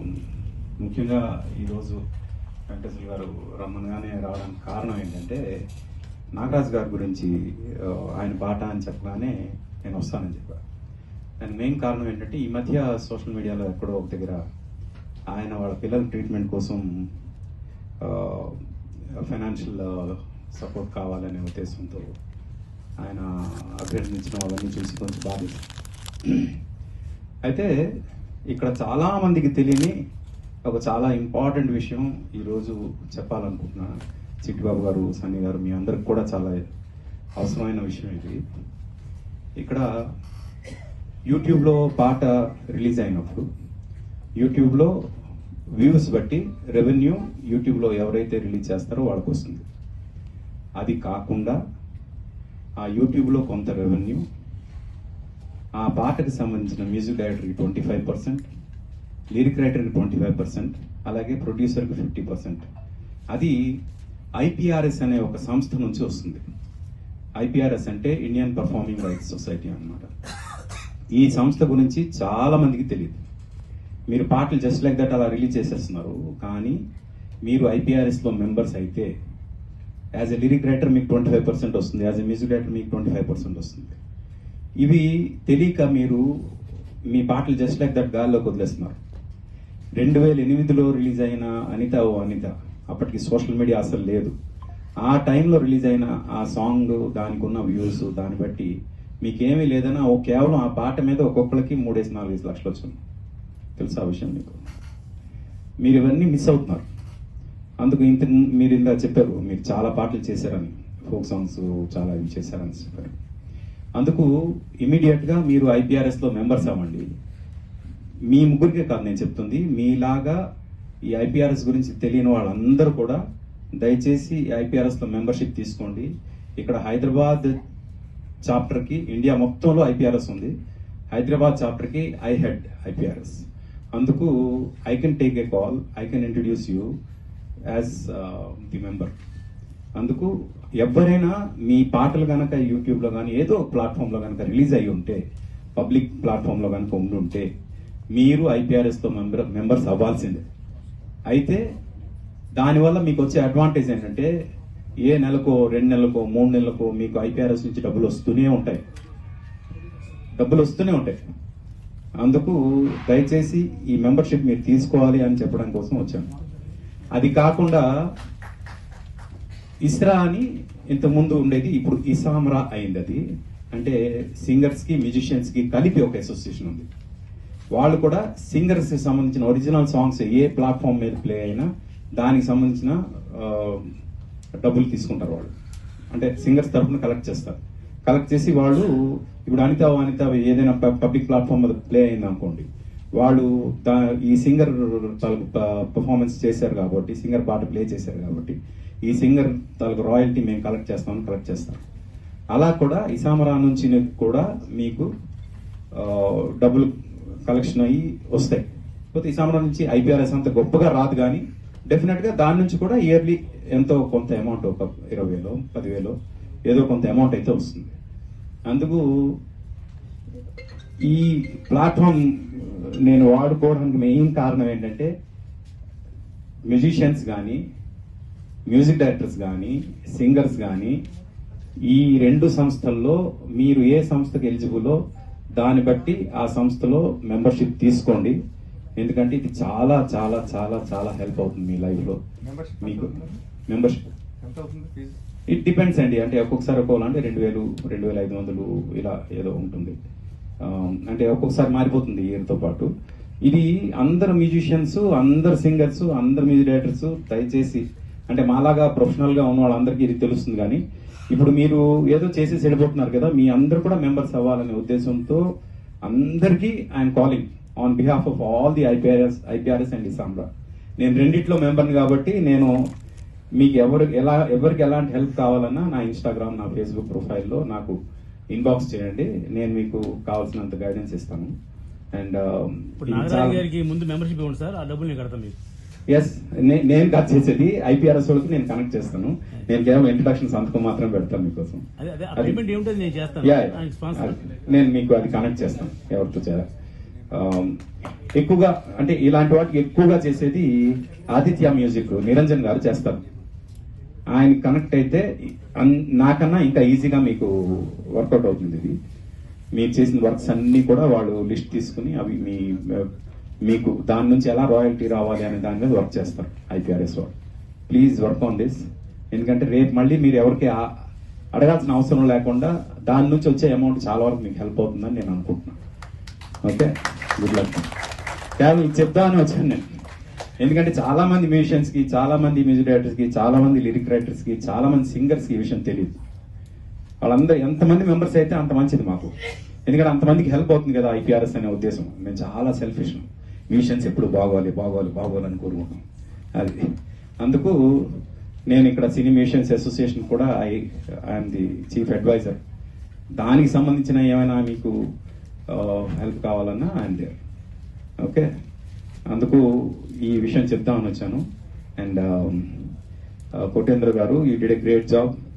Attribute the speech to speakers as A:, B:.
A: ముఖ్యంగా ఈరోజు వెంకటేశ్వర గారు రమ్మనగానే రావడానికి కారణం ఏంటంటే నాగరాజ్ గారి గురించి ఆ, ఆయన పాట అని చెప్పగానే నేను వస్తానని చెప్పాను దానికి మెయిన్ కారణం ఏంటంటే ఈ మధ్య సోషల్ మీడియాలో ఎక్కడో ఒక దగ్గర ఆయన వాళ్ళ పిల్లల ట్రీట్మెంట్ కోసం ఫైనాన్షియల్ సపోర్ట్ కావాలనే ఉద్దేశంతో ఆయన అభ్యర్థించిన వాళ్ళని చూసి కొంచెం బాధ అయితే ఇక్కడ చాలా మందికి తెలియని ఒక చాలా ఇంపార్టెంట్ విషయం ఈరోజు చెప్పాలనుకుంటున్నాను చిట్టిబాబు గారు సన్నీ గారు మీ అందరికి కూడా చాలా అవసరమైన విషయం ఇది ఇక్కడ యూట్యూబ్లో పాట రిలీజ్ అయినప్పుడు యూట్యూబ్లో వ్యూస్ బట్టి రెవెన్యూ యూట్యూబ్లో ఎవరైతే రిలీజ్ చేస్తారో వాళ్ళకి వస్తుంది అది కాకుండా ఆ యూట్యూబ్లో కొంత రెవెన్యూ ఆ పాటకి సంబంధించిన మ్యూజిక్ డైరెక్టర్కి ట్వంటీ ఫైవ్ పర్సెంట్ లిరిక్ రైటర్కి ట్వంటీ ఫైవ్ పర్సెంట్ అలాగే ప్రొడ్యూసర్కి ఫిఫ్టీ పర్సెంట్ అది ఐపీఆర్ఎస్ అనే ఒక సంస్థ నుంచి వస్తుంది ఐపీఆర్ఎస్ అంటే ఇండియన్ పర్ఫార్మింగ్ రైట్స్ సొసైటీ అన్నమాట ఈ సంస్థ గురించి చాలా మందికి తెలియదు మీరు పాటలు జస్ట్ లైక్ దట్ అలా రిలీజ్ చేసేస్తున్నారు కానీ మీరు ఐపీఆర్ఎస్ లో మెంబర్స్ అయితే యాజ్ ఎ లిరిక్ రైటర్ మీకు ట్వంటీ ఫైవ్ పర్సెంట్ వస్తుంది యాజ్ ఎ మ్యూజిక్ డైరెక్టర్ మీకు ట్వంటీ ఫైవ్ పర్సెంట్ వస్తుంది ఇవి తెలియక మీరు మీ పాటలు జస్ట్ లైక్ దట్ గాల్లోకి వదిలేస్తున్నారు రెండు వేల ఎనిమిదిలో రిలీజ్ అయిన అనిత ఓ అనిత అప్పటికి సోషల్ మీడియా అసలు లేదు ఆ టైంలో రిలీజ్ అయిన ఆ సాంగ్ దానికి ఉన్న వ్యూస్ దాన్ని బట్టి మీకేమీ లేదన్నా ఓ కేవలం ఆ పాట మీద ఒక్కొక్కరికి మూడేసి నాలుగేసి లక్షలు వచ్చింది తెలుసా ఆ విషయం మీకు మీరు ఇవన్నీ మిస్ అవుతున్నారు అందుకు ఇంత మీరు ఇందా చెప్పారు మీరు చాలా పాటలు చేశారని ఫోక్ సాంగ్స్ చాలా ఇవి చేశారని చెప్పారు అందుకు ఇమీడియట్ గా మీరు ఐపీఆర్ఎస్ లో మెంబర్స్ అవ్వండి మీ ముగ్గురికే కాదు నేను చెప్తుంది మీలాగా ఈ ఐపీఆర్ఎస్ గురించి తెలియని వాళ్ళందరూ కూడా దయచేసి ఐపీఆర్ఎస్ లో మెంబర్షిప్ తీసుకోండి ఇక్కడ హైదరాబాద్ చాప్టర్ కి ఇండియా మొత్తంలో ఐపీఆర్ఎస్ ఉంది హైదరాబాద్ చాప్టర్ కి ఐ హెడ్ ఐపీఆర్ఎస్ అందుకు I can take a call I can introduce you as the member అందుకు ఎవరైనా మీ పాటలు కనుక యూట్యూబ్ లో కానీ ఏదో ప్లాట్ఫామ్ లో కనుక రిలీజ్ అయ్యి ఉంటే పబ్లిక్ ప్లాట్ఫామ్ లో కనుక ఉండి ఉంటే మీరు ఐపీఆర్ఎస్ తో మెంబర్ మెంబర్స్ అవ్వాల్సిందే అయితే దానివల్ల మీకు వచ్చే అడ్వాంటేజ్ ఏంటంటే ఏ నెలకో రెండు నెలలకో మూడు నెలలకో మీకు ఐపీఆర్ఎస్ నుంచి డబ్బులు వస్తూనే ఉంటాయి డబ్బులు వస్తూనే ఉంటాయి అందుకు దయచేసి ఈ మెంబర్షిప్ మీరు తీసుకోవాలి అని చెప్పడం కోసం వచ్చాను అది కాకుండా ఇస్రా అని ఇంత ముందు ఉండేది ఇప్పుడు ఇసామ్రా అయింది అది అంటే సింగర్స్ కి మ్యూజిషియన్స్ కి కలిపి ఒక అసోసియేషన్ ఉంది వాళ్ళు కూడా సింగర్స్ కి సంబంధించిన ఒరిజినల్ సాంగ్స్ ఏ ప్లాట్ఫామ్ మీద ప్లే అయినా దానికి సంబంధించిన ఆ, డబ్బులు తీసుకుంటారు వాళ్ళు అంటే సింగర్స్ తరఫున కలెక్ట్ చేస్తారు కలెక్ట్ చేసి వాళ్ళు ఇప్పుడు అనిత ఓ అనిత ఏదైనా పబ్లిక్ ప్లాట్ఫామ్ మీద ప్లే అయింది అనుకోండి వాళ్ళు దా- ఈ సింగర్ తాలూకు పర్ఫార్మెన్స్ చేశారు కాబట్టి సింగర్ పాట ప్లే చేశారు కాబట్టి ఈ సింగర్ తాలూకు రాయల్టీ మేము కలెక్ట్ చేస్తామని కలెక్ట్ చేస్తాం అలా కూడా ఇసామరా నుంచి కూడా మీకు ఆ, డబ్బులు కలెక్షన్ అయ్యి వస్తాయి పోతే ఇసామరా నుంచి ఐపీఆర్ఎస్ అంత గొప్పగా రాదు కానీ డెఫినెట్ గా దాని నుంచి కూడా ఇయర్లీ ఎంతో కొంత అమౌంట్ ఒక ఇరవై వేలో పదివేలో ఏదో కొంత అమౌంట్ అయితే వస్తుంది అందుకు ఈ ప్లాట్ఫామ్ నేను వాడుకోవడానికి మెయిన్ కారణం ఏంటంటే మ్యూజిషియన్స్ కానీ మ్యూజిక్ డైరెక్టర్స్ కానీ సింగర్స్ కానీ ఈ రెండు సంస్థల్లో మీరు ఏ సంస్థకి ఎలిజిబులో దాన్ని బట్టి ఆ సంస్థలో మెంబర్షిప్ తీసుకోండి ఎందుకంటే ఇది చాలా చాలా చాలా చాలా హెల్ప్ అవుతుంది మీ లైఫ్ లో
B: Membership
A: మీకు
B: ఎంత అవుతుంది?
A: మెంబర్షిప్
B: ఎంత అవుతుంది ఫీజు
A: ఇట్ డిపెండ్స్ అండి అంటే ఒక్కొక్కసారి ఒక్కోలా అంటే రెండు వేలు రెండు వేల ఐదు వందలు ఇలా ఏదో ఉంటుంది ఆ, అంటే ఒక్కొక్కసారి మారిపోతుంది ఇయర్తో పాటు ఇది అందరు మ్యూజిషియన్స్ అందరు సింగర్స్ అందరు మ్యూజిక్ డైరెక్టర్స్ దయచేసి అంటే మాలాగా ప్రొఫెషనల్ గా ఉన్న వాళ్ళందరికీ ఇది తెలుస్తుంది కానీ ఇప్పుడు మీరు ఏదో చేసేసి వెళ్ళిపోతున్నారు కదా మీ అందరు కూడా మెంబర్స్ అవ్వాలనే ఉద్దేశంతో అందరికీ I'm calling on behalf of all the IPRS IPRS and ISAMRA నేను రెండిట్లో మెంబర్ని కాబట్టి నేను మీకు ఎవరు ఎలా ఎవరికి ఎలాంటి హెల్ప్ కావాలన్నా నా ఇన్స్టాగ్రామ్ నా ఫేస్బుక్ ప్రొఫైల్లో నాకు ఇన్బాక్స్ చేయండి నేను మీకు కావాల్సినంత గైడెన్స్ ఇస్తాను అండ్
C: ఇప్పుడు నాగరాజు గారికి ముందు మెంబర్షిప్ ఇవ్వండి సార్ ఆ డబ్బులు నేను కడతాను మీకు
A: ఎస్ నేను కట్ చేసేది ఐపీఆర్ఎస్ వాళ్ళకి నేను కనెక్ట్ చేస్తాను నేను కేవలం ఇంట్రడక్షన్ సంతకం మాత్రం పెడతాను మీకోసం
C: అదే అదే ఆ
A: అది-
C: పేమెంట్ ఏమిటో నేను చేస్తాను
A: యా
C: ఆయనకి స్పాన్సర్
A: నేను మీకు అది కనెక్ట్ చేస్తాను ఎవరితో చేయాలి ఎక్కువగా అంటే ఇలాంటి వాటికి ఎక్కువగా చేసేది ఆదిత్య మ్యూజిక్ నిరంజన్ గారు చేస్తారు ఆయన కనెక్ట్ అయితే అన్- నాకన్నా ఇంకా ఈజీగా మీకు వర్కౌట్ అవుతుంది ఇది మీరు చేసిన వర్క్స్ అన్ని కూడా వాళ్ళు లిస్ట్ తీసుకుని అవి మీ మీకు దాని నుంచి ఎలా రాయల్టీ రావాలి అనే దాని మీద వర్క్ చేస్తారు ఐపీఆర్ఎస్ వాళ్ళు ప్లీజ్ వర్క్ ఆన్ దిస్ ఎందుకంటే రేపు మళ్ళీ మీరు ఎవరికి ఆ- అడగాల్సిన అవసరం లేకుండా దాని నుంచి వచ్చే అమౌంట్ చాలా వరకు మీకు హెల్ప్ అవుతుందని నేను అనుకుంటున్నాను ఓకే గుడ్ లక్ కేవలం ఇది చెప్దామని వచ్చాను నేను ఎందుకంటే చాలా మంది మ్యూజిషియన్స్ కి చాలా మంది మ్యూజిక్ డైరెక్టర్స్ కి చాలా మంది లిరిక్ రైటర్స్ కి చాలా మంది సింగర్స్ కి ఈ విషయం తెలియదు వాళ్ళందరూ ఎంతమంది మెంబర్స్ అయితే అంత మంచిది మాకు ఎందుకంటే అంతమందికి హెల్ప్ అవుతుంది కదా ఐపీఆర్ఎస్ అనే ఉద్దేశం మేము చాలా సెల్ఫిష్ మ్యూజిషియన్స్ ఎప్పుడు బాగోవాలి బాగోవాలి బాగోవాలని కోరుకుంటాం అది అందుకు నేను ఇక్కడ సినీ మ్యూజిషియన్స్ అసోసియేషన్ కూడా I I'm the chief advisor దానికి సంబంధించిన ఏమైనా మీకు హెల్ప్ కావాలన్నా ఐఎమ్ దేర్ ఓకే అందుకు ఈ విషయం చెప్దామని వచ్చాను and Kotendra garu you did a great job